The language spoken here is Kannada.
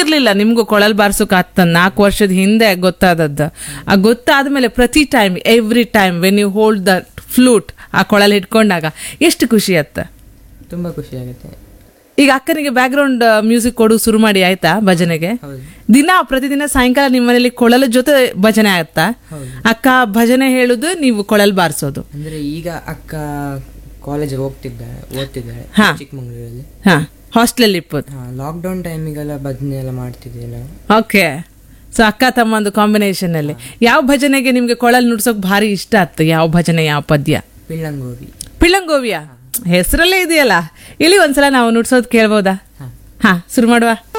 ಗೊತ್ತಿರ್ಲಿಲ್ಲ ನಿಮ್ಗೂ ಕೊಳಲ್ ಬಾರ್ಸೋಕ್ ಆಗ್ತ ನಾಲ್ಕು ವರ್ಷದ ಹಿಂದೆ ಗೊತ್ತಾದದ್ದು ಆ ಗೊತ್ತಾದ್ಮೇಲೆ ಪ್ರತಿ time every time when you hold the flute ಆ ಕೊಳಲ್ ಹಿಡ್ಕೊಂಡಾಗ ಎಷ್ಟು ಖುಷಿ ಆತ್ತ ತುಂಬ ಖುಷಿ ಆಗುತ್ತೆ ಈಗ ಅಕ್ಕನಿಗೆ ಬ್ಯಾಕ್ಗ್ರೌಂಡ್ ಮ್ಯೂಸಿಕ್ ಕೊಡು ಶುರು ಮಾಡಿ ಆಯ್ತಾ ಭಜನೆಗೆ ಹೌದು ದಿನ ಪ್ರತಿದಿನ ಸಾಯಂಕಾಲ ನಿಮ್ಮ ಮನೇಲಿ ಕೊಳಲ ಜೊತೆ ಭಜನೆ ಆಗುತ್ತಾ ಅಕ್ಕ ಭಜನೆ ಹೇಳುದು ನೀವು ಕೊಳಲ್ ಬಾರಿಸೋದು ಅಂದರೆ ಈಗ ಅಕ್ಕ ಕಾಲೇಜಿಗೆ ಹೋಗ್ತಿದ್ದಾಳೆ ಓದ್ತಿದ್ದಾಳೆ ಹಾ. ಚಿಕ್ಕಮಂಗ್ಳೂರಲ್ಲಿ ಹಾ ಹಾಸ್ಟೆಲ್ ಇಪ್ಪತ್ತು ಹಾಂ ಲಾಕ್ಡೌನ್ ಟೈಮಿಗೆಲ್ಲ ಭಜನೆ ಎಲ್ಲ ಮಾಡ್ತಿದ್ದೆ ನಾವು ಓಕೆ ಸೊ ಅಕ್ಕ ತಮ್ಮಂದು ಕಾಂಬಿನೇಷನ್ ಅಲ್ಲಿ ಯಾವ ಭಜನೆಗೆ ನಿಮ್ಗೆ ಕೊಳಲ್ ನುಡ್ಸೋಕ್ ಭಾರಿ ಇಷ್ಟ ಆಯ್ತು ಯಾವ ಭಜನೆ ಯಾವ ಪದ್ಯ ಪಿಳ್ಳಂಗೋವಿ ಪಿಳ್ಳಂಗೋವಿಯ ಹೆಸರಲ್ಲೇ ಇದೆಯಲ್ಲ ಇಲ್ಲಿ ಒಂದ್ಸಲ ನಾವು ನುಡ್ಸೋದ್ ಕೇಳ್ಬೋದಾ ಹಾಂ ಹಾ ಶುರು ಮಾಡುವ